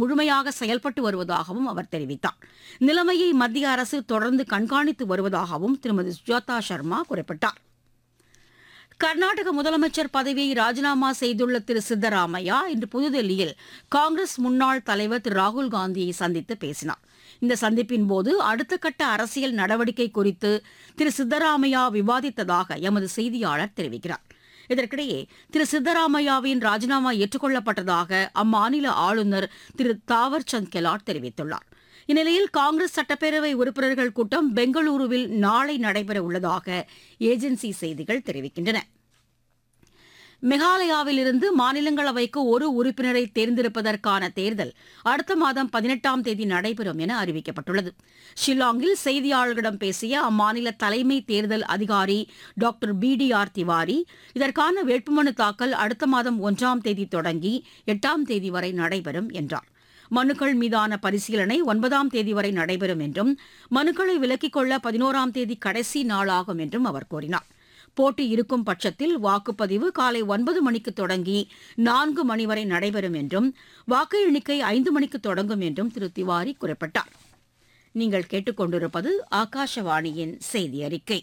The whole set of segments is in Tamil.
முழுமையாக செயல்பட்டு வருவதாகவும் அவர் தெரிவித்தார் நிலைமையை மத்திய அரசு தொடர்ந்து கண்காணித்து வருவதாகவும் திருமதி சுஜாதா சர்மா குறிப்பிட்டார் கர்நாடக முதலமைச்சர் பதவியை ராஜினாமா செய்துள்ள திரு சித்தராமையா இன்று புதுதில்லியில் காங்கிரஸ் முன்னாள் தலைவர் திரு ராகுல் காந்தியை சந்தித்து பேசினார் இந்த சந்திப்பின் போது அடுத்த கட்ட அரசியல் நடவடிக்கை குறித்து திரு சித்தராமையா விவாதித்ததாக எமது செய்தியாளர் தெரிவிக்கிறார் இதற்கிடையே திரு சித்தராமையாவின் ராஜினாமா ஏற்றுக்கொள்ளப்பட்டதாக அம்மாநில ஆளுநர் திரு தாவர்சந்த் கெலாட் தெரிவித்துள்ளார் இந்நிலையில் காங்கிரஸ் சட்டப்பேரவை உறுப்பினர்கள் கூட்டம் பெங்களூருவில் நாளை நடைபெற உள்ளதாக ஏஜென்சி செய்திகள் தெரிவிக்கின்றன மெகாலயாவில் இருந்து மாநிலங்களவைக்கு ஒரு உறுப்பினரை தேர்ந்தெடுப்பதற்கான தேர்தல் அடுத்த மாதம் பதினெட்டாம் தேதி நடைபெறும் என அறிவிக்கப்பட்டுள்ளது ஷில்லாங்கில் செய்தியாளர்களிடம் பேசிய அம்மாநில தலைமை தேர்தல் அதிகாரி doctor P D R Tiwari இதற்கான வேட்புமனு தாக்கல் அடுத்த மாதம் ஒன்றாம் தேதி தொடங்கி எட்டாம் தேதி வரை நடைபெறும் என்றார் மனுக்கள் மீதான பரிசீலனை ஒன்பதாம் தேதி வரை நடைபெறும் என்றும் மனுக்களை விலக்கிக் கொள்ள பதினோராம் தேதி கடைசி நாளாகும் என்றும் அவர் கூறினார் போட்டி இருக்கும் பட்சத்தில் வாக்குப்பதிவு காலை ஒன்பது மணிக்கு தொடங்கி நான்கு மணி வரை நடைபெறும் என்றும் வாக்கு எண்ணிக்கை ஐந்து மணிக்கு தொடங்கும் என்றும் திரு திவாரி குறிப்பிட்டார் நீங்கள் கேட்டுக்கொண்டிருப்பது ஆகாஷவாணியின் செய்தி அறிக்கை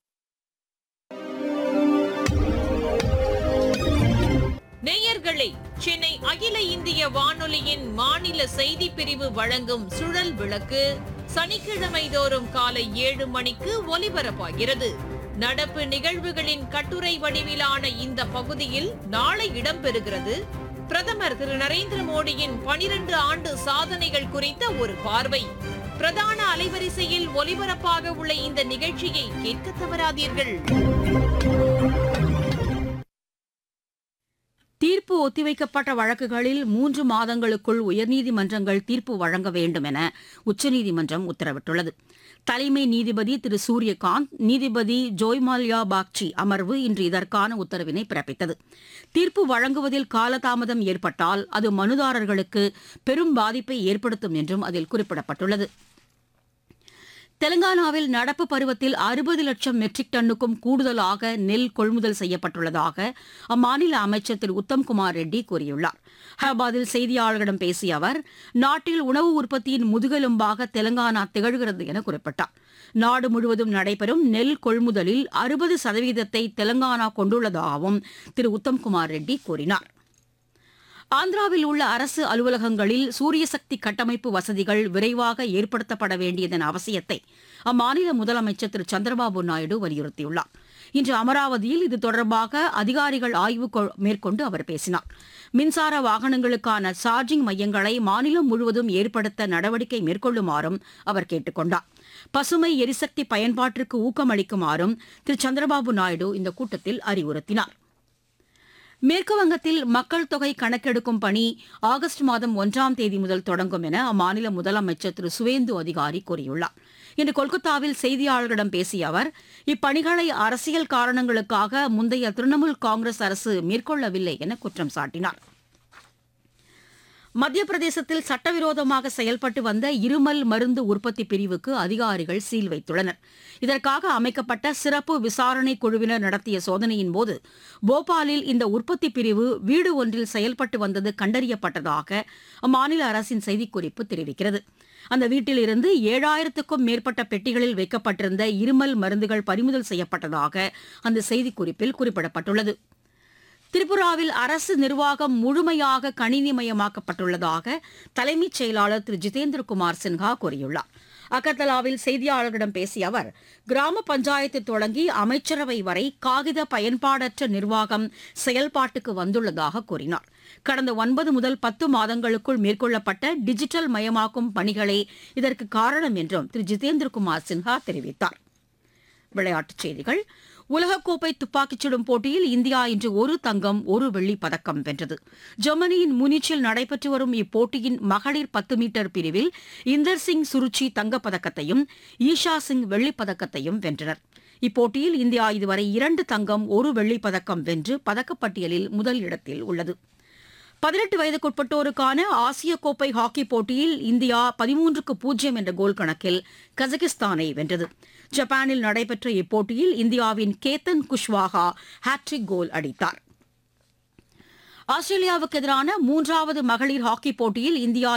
நேயர்களே சென்னை அகில இந்திய வானொலியின் மாநில செய்தி பிரிவு வழங்கும் சுழல் விளக்கு சனிக்கிழமை தோறும் காலை ஏழு மணிக்கு ஒலிபரப்பாகிறது நடப்பு நிகழ்வுகளின் கட்டுரை வடிவிலான இந்த பகுதியில் நாளை இடம்பெறுகிறது பிரதமர் திரு நரேந்திர மோடியின் பனிரெண்டு ஆண்டு சாதனைகள் குறித்த ஒரு பார்வை பிரதான அலைவரிசையில் ஒலிபரப்பாக உள்ள இந்த நிகழ்ச்சியை கேட்க தவறாதீர்கள் தீர்ப்பு ஒத்திவைக்கப்பட்ட வழக்குகளில் மூன்று மாதங்களுக்குள் உயர்நீதிமன்றங்கள் தீர்ப்பு வழங்க வேண்டும் என உச்சநீதிமன்றம் உத்தரவிட்டுள்ளது தலைமை நீதிபதி திரு சூரியகாந்த் நீதிபதி ஜோய்மால்யா பாக்சி அமர்வு இன்று இதற்கான உத்தரவினை பிறப்பித்தது தீர்ப்பு வழங்குவதில் காலதாமதம் ஏற்பட்டால் அது மனுதாரர்களுக்கு பெரும் பாதிப்பை ஏற்படுத்தும் என்றும் அதில் குறிப்பிடப்பட்டுள்ளது தெலங்கானாவில் நடப்பு பருவத்தில் அறுபது லட்சம் மெட்ரிக் டன்னுக்கும் கூடுதலாக நெல் கொள்முதல் செய்யப்பட்டுள்ளதாக அம்மாநில அமைச்சர் திரு உத்தம்குமார் ரெட்டி கூறியுள்ளார் ஹைதராபாத்தில் செய்தியாளர்களிடம் பேசிய அவர் நாட்டில் உணவு உற்பத்தியின் முதுகெலும்பாக தெலங்கானா திகழ்கிறது என குறிப்பிட்டார் நாடு முழுவதும் நடைபெறும் நெல் கொள்முதலில் அறுபது சதவீதத்தை தெலங்கானா கொண்டுள்ளதாகவும் திரு உத்தம்குமார் ரெட்டி கூறினார் ஆந்திராவில் உள்ள அரசு அலுவலகங்களில் சூரிய சக்தி கட்டமைப்பு வசதிகள் விரைவாக ஏற்படுத்தப்பட வேண்டியதன் அவசியத்தை அம்மாநில முதலமைச்சர் திரு சந்திரபாபு நாயுடு வலியுறுத்தியுள்ளார் இன்று அமராவதியில் இது தொடர்பாக அதிகாரிகள் ஆய்வு கொ- மேற்கொண்டு அவர் பேசினார் மின்சார வாகனங்களுக்கான சார்ஜிங் மையங்களை மாநிலம் முழுவதும் ஏற்படுத்த நடவடிக்கை மேற்கொள்ளுமாறும் அவர் கேட்டுக் கொண்டார் பசுமை எரிசக்தி பயன்பாட்டிற்கு ஊக்கமளிக்குமாறும் திரு சந்திரபாபு நாயுடு இந்த கூட்டத்தில் அறிவுறுத்தினார் மேற்கு வங்கத்தில் மக்கள் தொகை கணக்கெடுக்கும் பணி ஆகஸ்ட் மாதம் ஒன்றாம் தேதி முதல் தொடங்கும் என அம்மாநில முதலமைச்சர் திரு சுவேந்து அதிகாரி கூறியுள்ளார் இன்று கொல்கத்தாவில் செய்தியாளர்களிடம் பேசிய அவர் இப்பணிகளை அரசியல் காரணங்களுக்காக முந்தைய திரிணாமுல் காங்கிரஸ் அரசு மேற்கொள்ளவில்லை என குற்றம் சாட்டினார் மத்திய பிரதேசத்தில் சட்டவிரோதமாக செயல்பட்டு வந்த இருமல் மருந்து உற்பத்தி பிரிவுக்கு அதிகாரிகள் சீல் வைத்துள்ளனர் இதற்காக அமைக்கப்பட்ட சிறப்பு விசாரணை குழுவினர் நடத்திய சோதனையின் போது போபாலில் இந்த உற்பத்தி பிரிவு வீடு ஒன்றில் செயல்பட்டு வந்தது கண்டறியப்பட்டதாக அம்மாநில அரசின் செய்திக்குறிப்பு தெரிவிக்கிறது அந்த வீட்டில் இருந்து ஏழாயிரத்துக்கும் மேற்பட்ட பெட்டிகளில் வைக்கப்பட்டிருந்த இருமல் மருந்துகள் பறிமுதல் செய்யப்பட்டதாக அந்த செய்திக்குறிப்பில் குறிப்பிடப்பட்டுள்ளது திரிபுராவில் அரசு நிர்வாகம் முழுமையாக கணினிமயமாக்கப்பட்டுள்ளதாக தலைமைச் செயலாளர் திரு ஜிதேந்திரகுமார் சின்ஹா கூறியுள்ளார் அகர்தலாவில் செய்தியாளர்களிடம் பேசிய அவர் கிராம பஞ்சாயத்து தொடங்கி அமைச்சரவை வரை காகித பயன்பாடற்ற நிர்வாகம் செயல்பாட்டுக்கு வந்துள்ளதாக கூறினார் கடந்த ஒன்பது முதல் பத்து மாதங்களுக்குள் மேற்கொள்ளப்பட்ட டிஜிட்டல் மயமாக்கும் பணிகளே இதற்கு காரணம் என்றும் திரு ஜிதேந்திரகுமார் சின்ஹா தெரிவித்தார் விளையாட்டுச் செய்திகள் உலகக்கோப்பை துப்பாக்கிச் சுடும் போட்டியில் இந்தியா இன்று ஒரு தங்கம் ஒரு வெள்ளிப் பதக்கம் வென்றது ஜெர்மனியின் முனிச்சில் நடைபெற்று வரும் இப்போட்டியின் மகளிர் பத்து மீட்டர் பிரிவில் இந்தர் சிங் சுருச்சி தங்கப்பதக்கத்தையும் ஈஷா சிங் வெள்ளிப் பதக்கத்தையும் வென்றனர் இப்போட்டியில் இந்தியா இதுவரை இரண்டு தங்கம் ஒரு வெள்ளிப் பதக்கம் வென்று பதக்கப்பட்டியலில் முதல் இடத்தில் உள்ளது பதினெட்டு வயதுக்குட்பட்டோருக்கான ஆசிய கோப்பை ஹாக்கி போட்டியில் இந்தியா பதிமூன்றுக்கு பூஜ்ஜியம் என்ற கோல் கணக்கில் கஜகிஸ்தானை வென்றது ஜப்பானில் நடைபெற்ற இப்போட்டியில் இந்தியாவின் கேத்தன் குஷ்வாகா ஹாட்ரிக் கோல் அடித்தார் ஆஸ்திரேலியாவுக்கு எதிரான மூன்றாவது மகளிர் ஹாக்கி போட்டியில் இந்தியா